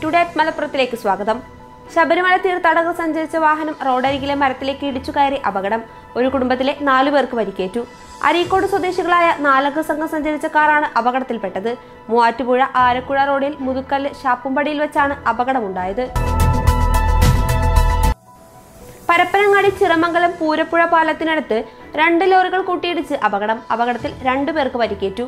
today at മലപ്പുറത്തിലേക്ക് സ്വാഗതം ശബരിമല തീർത്ഥാടകർ സഞ്ചരിച്ച വാഹനം റോഡരികിലെ മരത്തിലേക്ക് ഇടിച്ചു കയറി അപകടം ഒരു കുടുംബത്തിലെ നാലു പേർക്ക് പരിക്കേറ്റു അരീക്കോട് സ്വദേശികളായ നാലംഗ സംഘം സഞ്ചരിച്ച കാറാണ് അപകടത്തിൽപ്പെട്ടത് മൂവാറ്റുപുഴ ആരക്കുഴ റോഡിൽ മുതുക്കല്ല് ഷാപ്പുംപടിയിൽ വെച്ചാണ് അപകടമുണ്ടായത് പരപ്പനങ്ങാടി ചിറമംഗലം പൂരപ്പുഴ പാലത്തിനടുത്ത് രണ്ട് ലോറികൾ കൂട്ടിയിടിച്ച് അപകടം അപകടത്തിൽ രണ്ടു പേർക്ക് പരിക്കേറ്റു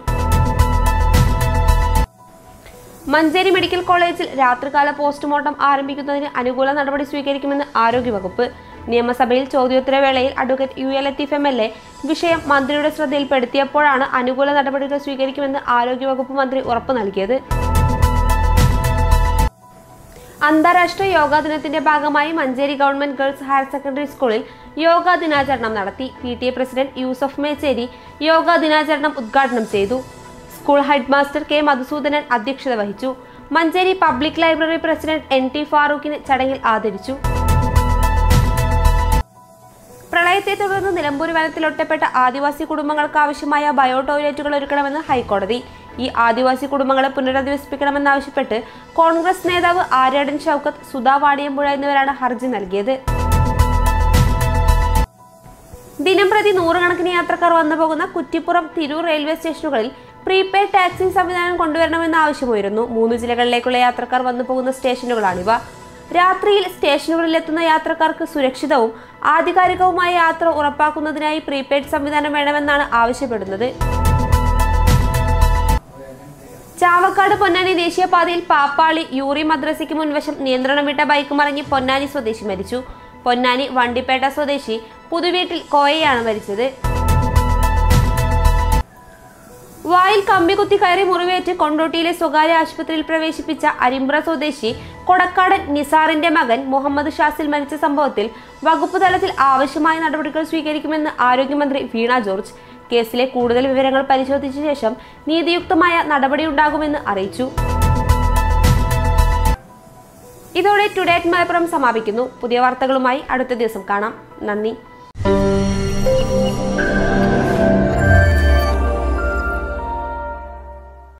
മഞ്ചേരി മെഡിക്കൽ കോളേജിൽ രാത്രികാല പോസ്റ്റ്മോർട്ടം ആരംഭിക്കുന്നതിന് അനുകൂല നടപടി സ്വീകരിക്കുമെന്ന് ആരോഗ്യവകുപ്പ് നിയമസഭയിൽ ചോദ്യോത്തര വേളയിൽ advocate U A Latheef M L A വിഷയം മന്ത്രിയുടെ ശ്രദ്ധയിൽപ്പെടുത്തിയപ്പോഴാണ് അനുകൂല നടപടികൾ സ്വീകരിക്കുമെന്ന് ആരോഗ്യവകുപ്പ് മന്ത്രി ഉറപ്പു നൽകിയത് അന്താരാഷ്ട്ര യോഗാ ദിനത്തിന്റെ ഭാഗമായി Manjeri government girls higher secondary സ്കൂളിൽ യോഗാ ദിനാചരണം നടത്തി P T A president Yusuf Mecheri യോഗാ ദിനാചരണം ഉദ്ഘാടനം ചെയ്തു school head master K Madhusoodanan അധ്യക്ഷത വഹിച്ചു Manjeri public library president N T ഫാറൂഖിനെ ചടങ്ങിൽ ആദരിച്ചു പ്രളയത്തെ തുടർന്ന് നിലമ്പൂർ വനത്തിൽ ഒറ്റപ്പെട്ട ആദിവാസി കുടുംബങ്ങൾക്ക് ആവശ്യമായ ബയോ ടോയ്ലറ്റുകൾ ഒരുക്കണമെന്ന് ഹൈക്കോടതി ഈ ആദിവാസി കുടുംബങ്ങളെ പുനരധിവസിപ്പിക്കണമെന്നാവശ്യപ്പെട്ട് കോൺഗ്രസ് നേതാവ് ആര്യാടൻ ഷൗക്കത്ത് സുധാ വാടിയമ്പുഴ എന്നിവരാണ് ഹർജി നൽകിയത് ദിനംപ്രതി നൂറുകണക്കിന് യാത്രക്കാർ വന്നു പോകുന്ന കുറ്റിപ്പുറം തിരൂർ റെയിൽവേ സ്റ്റേഷനുകളിൽ പ്രീപെയ്ഡ് ടാക്സി സംവിധാനം കൊണ്ടുവരണമെന്ന ആവശ്യമായിരുന്നു മൂന്ന് ജില്ലകളിലേക്കുള്ള യാത്രക്കാർ വന്നു പോകുന്ന സ്റ്റേഷനുകളാണിവ രാത്രിയിൽ സ്റ്റേഷനുകളിൽ എത്തുന്ന യാത്രക്കാർക്ക് സുരക്ഷിതവും ആധികാരികവുമായ യാത്ര ഉറപ്പാക്കുന്നതിനായി പ്രീപെയ്ഡ് സംവിധാനം വേണമെന്നാണ് ആവശ്യപ്പെടുന്നത് ചാവക്കാട് പൊന്നാനി ദേശീയപാതയിൽ പാപ്പാളി യൂറി മദ്രസയ്ക്ക് മുൻവശം നിയന്ത്രണം വിട്ട ബൈക്ക് മറിഞ്ഞ് പൊന്നാനി സ്വദേശി മരിച്ചു പൊന്നാനി വണ്ടിപ്പേട്ട സ്വദേശി പുതുവീട്ടിൽ കോയയാണ് മരിച്ചത് വായിൽ കമ്പി കുത്തി കയറി മുറിവേറ്റ് കൊണ്ടോട്ടിയിലെ സ്വകാര്യ ആശുപത്രിയിൽ പ്രവേശിപ്പിച്ച അരിമ്പ്ര സ്വദേശി കൊടക്കാടൻ നിസാറിന്റെ മകൻ മുഹമ്മദ് ഷാസിൽ മരിച്ച സംഭവത്തിൽ വകുപ്പ് തലത്തിൽ ആവശ്യമായ നടപടികൾ സ്വീകരിക്കുമെന്ന് ആരോഗ്യമന്ത്രി വീണ ജോർജ് കേസിലെ കൂടുതൽ വിവരങ്ങൾ പരിശോധിച്ച ശേഷം നീതിയുക്തമായ നടപടിയുണ്ടാകുമെന്ന് അറിയിച്ചു ഇതോടെ ടുഡേ അറ്റ് മലപ്പുറം സമാപിക്കുന്നു പുതിയ വാർത്തകളുമായി അടുത്ത ദിവസം കാണാം നന്ദി